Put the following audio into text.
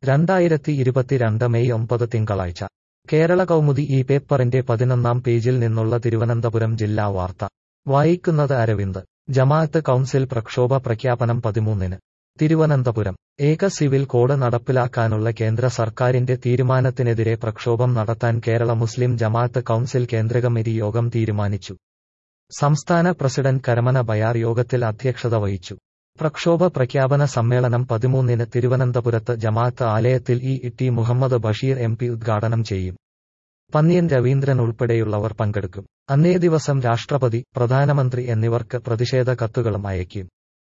രണ്ടായിരത്തി ഇരുപത്തിരണ്ട് മെയ് ഒമ്പത് തിങ്കളാഴ്ച കേരള കൗമുദി ഈ പേപ്പറിന്റെ പതിനൊന്നാം പേജിൽ നിന്നുള്ള തിരുവനന്തപുരം ജില്ലാ വാർത്ത വായിക്കുന്നത് അരവിന്ദ് ജമാഅത്ത് കൗൺസിൽ പ്രക്ഷോഭ പ്രഖ്യാപനം പതിമൂന്നിന് തിരുവനന്തപുരം ഏക സിവിൽ കോഡ് നടപ്പിലാക്കാനുള്ള കേന്ദ്ര സർക്കാരിന്റെ തീരുമാനത്തിനെതിരെ പ്രക്ഷോഭം നടത്താൻ കേരള മുസ്ലിം ജമാഅത്ത് കൗൺസിൽ കേന്ദ്രകമ്മിറ്റി യോഗം തീരുമാനിച്ചു സംസ്ഥാന പ്രസിഡന്റ് കരമന ബയാർ യോഗത്തിൽ അധ്യക്ഷത വഹിച്ചു പ്രക്ഷോഭ പ്രഖ്യാപന സമ്മേളനം പതിമൂന്നിന് തിരുവനന്തപുരത്ത് ജമാഅത്ത് ആലയത്തിൽ E T Muhammad Basheer M P ഉദ്ഘാടനം ചെയ്യും പന്ന്യൻ രവീന്ദ്രൻ ഉൾപ്പെടെയുള്ളവർ പങ്കെടുക്കും അന്നേ ദിവസം രാഷ്ട്രപതി പ്രധാനമന്ത്രി എന്നിവർക്ക് പ്രതിഷേധ കത്തുകളും അയക്കും